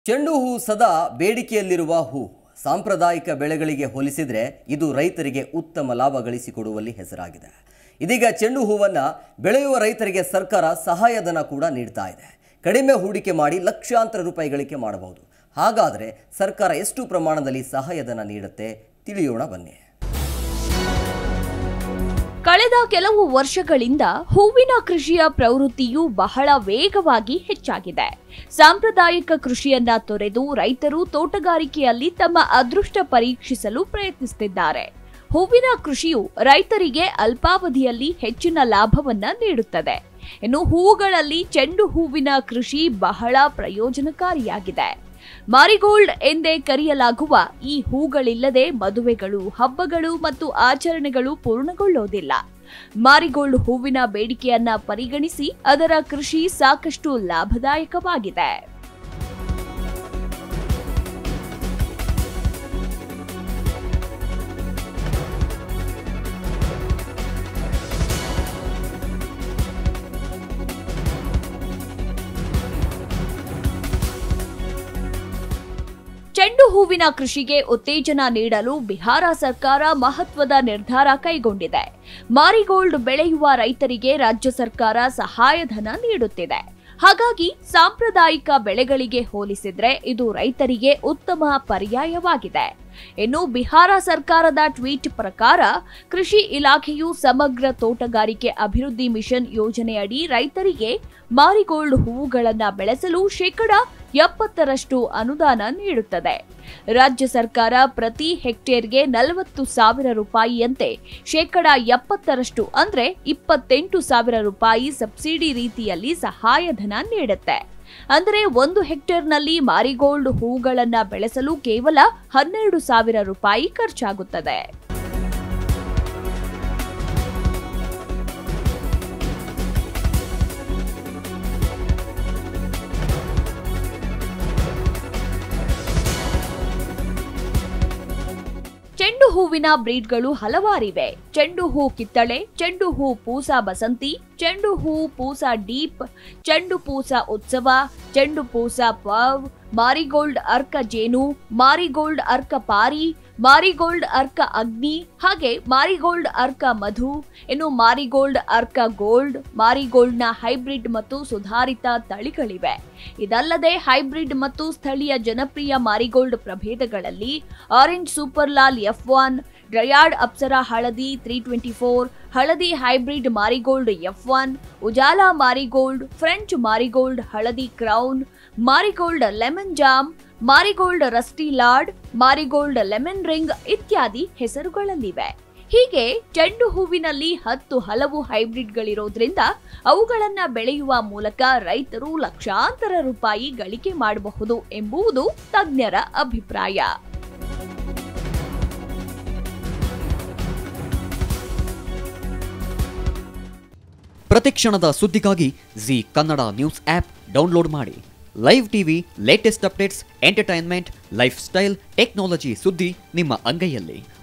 ಚೆಂಡು ಹೂ ಸದಾ ಬೇಡಿಕೆಯಲ್ಲಿರುವ ಹೂ ಸಾಂಪ್ರದಾಯಿಕ ಬೆಳೆಗಳಿಗೆ ಹೋಲಿಸಿದರೆ ಇದು ರೈತರಿಗೆ ಉತ್ತಮ ಲಾಭ ಗಳಿಸಿಕೊಡುವಲ್ಲಿ ಹೆಸರಾಗಿದೆ ಇದೀಗ ಚೆಂಡು ಹೂವನ್ನು ಬೆಳೆಯುವ ರೈತರಿಗೆ ಸರ್ಕಾರ ಸಹಾಯಧನ ಕೂಡ ನೀಡ್ತಾ ಇದೆ ಕಡಿಮೆ ಹೂಡಿಕೆ ಮಾಡಿ ಲಕ್ಷಾಂತರ ರೂಪಾಯಿ ಗಳಿಕೆ ಮಾಡಬಹುದು ಹಾಗಾದರೆ ಸರ್ಕಾರ ಎಷ್ಟು ಪ್ರಮಾಣದಲ್ಲಿ ಸಹಾಯಧನ ನೀಡುತ್ತೆ ತಿಳಿಯೋಣ ಬನ್ನಿ ಕಳೆದ ಕೆಲವು ವರ್ಷಗಳಿಂದ ಹೂವಿನ ಕೃಷಿಯ ಪ್ರವೃತ್ತಿಯು ಬಹಳ ವೇಗವಾಗಿ ಹೆಚ್ಚಾಗಿದೆ ಸಾಂಪ್ರದಾಯಿಕ ಕೃಷಿಯನ್ನ ತೊರೆದು ರೈತರು ತೋಟಗಾರಿಕೆಯಲ್ಲಿ ತಮ್ಮ ಅದೃಷ್ಟ ಪರೀಕ್ಷಿಸಲು ಪ್ರಯತ್ನಿಸುತ್ತಿದ್ದಾರೆ ಹೂವಿನ ಕೃಷಿಯು ರೈತರಿಗೆ ಅಲ್ಪಾವಧಿಯಲ್ಲಿ ಹೆಚ್ಚಿನ ಲಾಭವನ್ನ ನೀಡುತ್ತದೆ ಇನ್ನು ಹೂವುಗಳಲ್ಲಿ ಚೆಂಡು ಹೂವಿನ ಕೃಷಿ ಬಹಳ ಪ್ರಯೋಜನಕಾರಿಯಾಗಿದೆ ಮಾರಿಗೋಲ್ಡ್ ಎಂದೇ ಕರೆಯಲಾಗುವ ಈ ಹೂಗಳಿಲ್ಲದೆ ಮದುವೆಗಳು ಹಬ್ಬಗಳು ಮತ್ತು ಆಚರಣೆಗಳು ಪೂರ್ಣಗೊಳ್ಳೋದಿಲ್ಲ ಮಾರಿಗೋಲ್ಡ್ ಹೂವಿನ ಬೇಡಿಕೆಯನ್ನ ಪರಿಗಣಿಸಿ ಅದರ ಕೃಷಿ ಸಾಕಷ್ಟು ಲಾಭದಾಯಕವಾಗಿದೆ ಚೆಂಡು ಹೂವಿನ ಕೃಷಿಗೆ ಉತ್ತೇಜನ ನೀಡಲು ಬಿಹಾರ ಸರ್ಕಾರ ಮಹತ್ವದ ನಿರ್ಧಾರ ಕೈಗೊಂಡಿದೆ ಮಾರಿಗೋಲ್ಡ್ ಬೆಳೆಯುವ ರೈತರಿಗೆ ರಾಜ್ಯ ಸರ್ಕಾರ ಸಹಾಯಧನ ನೀಡುತ್ತಿದೆ ಹಾಗಾಗಿ ಸಾಂಪ್ರದಾಯಿಕ ಬೆಳೆಗಳಿಗೆ ಹೋಲಿಸಿದ್ರೆ ಇದು ರೈತರಿಗೆ ಉತ್ತಮ ಪರ್ಯಾಯವಾಗಿದೆ ಇನ್ನು ಬಿಹಾರ ಸರ್ಕಾರದ ಟ್ವೀಟ್ ಪ್ರಕಾರ ಕೃಷಿ ಇಲಾಖೆಯು ಸಮಗ್ರ ತೋಟಗಾರಿಕೆ ಅಭಿವೃದ್ಧಿ ಮಿಷನ್ ಯೋಜನೆಯಡಿ ರೈತರಿಗೆ ಮಾರಿಗೋಲ್ಡ್ ಹೂವುಗಳನ್ನು ಬೆಳೆಸಲು ಶೇಕಡ ಎಪ್ಪತ್ತರಷ್ಟು ಅನುದಾನ ನೀಡುತ್ತದೆ ರಾಜ್ಯ ಸರ್ಕಾರ ಪ್ರತಿ ಹೆಕ್ಟೇರ್ಗೆ ನಲವತ್ತು ಸಾವಿರ ರೂಪಾಯಿಯಂತೆ ಶೇಕಡ ಎಪ್ಪತ್ತರಷ್ಟು ಅಂದ್ರೆ ಇಪ್ಪತ್ತೆಂಟು ಸಾವಿರ ರೂಪಾಯಿ ಸಬ್ಸಿಡಿ ರೀತಿಯಲ್ಲಿ ಸಹಾಯಧನ ನೀಡುತ್ತೆ ಅಂದರೆ ಒಂದು ಹೆಕ್ಟೇರ್ನಲ್ಲಿ ಮಾರಿಗೋಲ್ಡ್ ಹೂಗಳನ್ನ ಬೆಳೆಸಲು ಕೇವಲ ಹನ್ನೆರಡು ಸಾವಿರ ರೂಪಾಯಿ ಖರ್ಚಾಗುತ್ತದೆ ಚೆಂಡು ಹೂವಿನ ಬ್ರೀಡ್ಗಳು ಹಲವಾರಿವೆ ಚೆಂಡು ಹೂ ಕಿತ್ತಳೆ ಚೆಂಡು ಹೂ ಪೂಸ ಬಸಂತಿ ಚೆಂಡು ಹೂ ಪೂಸ ಡೀಪ್ ಚೆಂಡು ಪೂಸ ಉತ್ಸವ ಚೆಂಡು ಪೂಸ ಪವ್ ಮಾರಿಗೋಲ್ಡ್ ಅರ್ಕ ಜೇನು ಮಾರಿಗೋಲ್ಡ್ ಅರ್ಕ ಪಾರಿ ಮಾರಿಗೋಲ್ಡ್ ಅರ್ಕ ಅಗ್ನಿ ಹಾಗೆ ಮಾರಿಗೋಲ್ಡ್ ಅರ್ಕ ಮಧು ಇನ್ನು ಮಾರಿಗೋಲ್ಡ್ ಅರ್ಕ ಗೋಲ್ಡ್ ಮಾರಿಗೋಲ್ಡ್ನ ಹೈಬ್ರಿಡ್ ಮತ್ತು ಸುಧಾರಿತ ತಳಿಗಳಿವೆ ಇದಲ್ಲದೆ ಹೈಬ್ರಿಡ್ ಮತ್ತು ಸ್ಥಳೀಯ ಜನಪ್ರಿಯ ಮಾರಿಗೋಲ್ಡ್ ಪ್ರಭೇದಗಳಲ್ಲಿ orange super Lal F one ಡ್ರಯಾರ್ಡ್ ಅಪ್ಸರಾ ಹಳದಿ ತ್ರೀ ಟ್ವೆಂಟಿ ಫೋರ್ ಹಳದಿ hybrid marigold F one Ujala marigold French marigold ಹಳದಿ crown marigold lemon jam marigold rusty lord marigold lemon ring ಇತ್ಯಾದಿ ಹೆಸರುಗಳಲ್ಲಿವೆ ಹೀಗೆ ಚೆಂಡು ಹೂವಿನಲ್ಲಿ ಹತ್ತು ಹಲವು ಹೈಬ್ರಿಡ್ಗಳಿರೋದ್ರಿಂದ ಅವುಗಳನ್ನ ಬೆಳೆಯುವ ಮೂಲಕ ರೈತರು ಲಕ್ಷಾಂತರ ರೂಪಾಯಿ ಗಳಿಕೆ ಮಾಡಬಹುದು ಎಂಬುದು ತಜ್ಞರ ಅಭಿಪ್ರಾಯ ಪ್ರತಿಕ್ಷಣದ ಸುದ್ದಿಗಾಗಿ Zee Kannada news app download ಮಾಡಿ live TV latest updates entertainment life style technology ಸುದ್ದಿ ನಿಮ್ಮ ಅಂಗೈಯಲ್ಲಿ